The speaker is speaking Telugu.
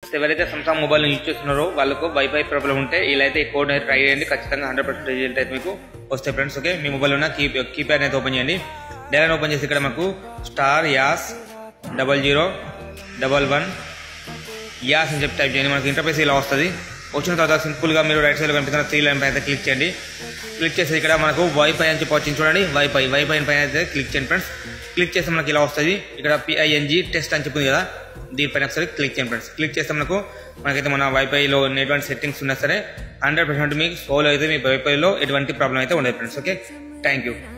ఎవరైతే సామ్సంగ్ మొబైల్ యూజ్ చేస్తున్నారో వాళ్ళకు వైఫై ప్రాబ్లం ఉంటే ఇలా అయితే ఈ కోడ్ అయితే ట్రై చేయండి ఖచ్చితంగా హండ్రెడ్ పర్సెంట్ రిజల్ట్ అయితే మీకు వస్తాయి ఫ్రెండ్స్ ఓకే మీ మొబైల్ ఉన్న కీ కీప్యాడ్ అయితే ఓపెన్ చేయండి డైలాన్ ఓపెన్ చేసి ఇక్కడ మనకు star hash double zero double one hash అని చెప్పి టైప్ చేయండి మనకి ఇంటర్ఫేస్ ఇలా వస్తుంది వచ్చిన తర్వాత సింపుల్గా మీరు రైట్ సైడ్లో కనిపిస్తున్న త్రీ లైన్ పైన అయితే క్లిక్ చేయండి క్లిక్ చేసి ఇక్కడ మనకు వైఫై అని చెప్పి వచ్చింది చూడండి వైఫై వైఫై పైన అయితే క్లిక్ చేయండి ఫ్రెండ్స్ క్లిక్ చేస్తే మనకి ఇలా వస్తుంది ఇక్కడ పిఐఎన్జి టెస్ట్ అని చెప్పింది కదా దీనిపైన ఒకసారి క్లిక్ చేయండి ఫ్రెండ్స్ క్లిక్ చేస్తే మనకు మనకైతే మన వైఫైలో ఎటువంటి సెట్టింగ్స్ ఉన్నా సరే హండ్రెడ్ పర్సెంట్ మీకు సోలో అయితే మీ వైఫైలో ఎటువంటి ప్రాబ్లం అయితే ఉండదు ఫ్రెండ్స్ ఓకే థ్యాంక్ యూ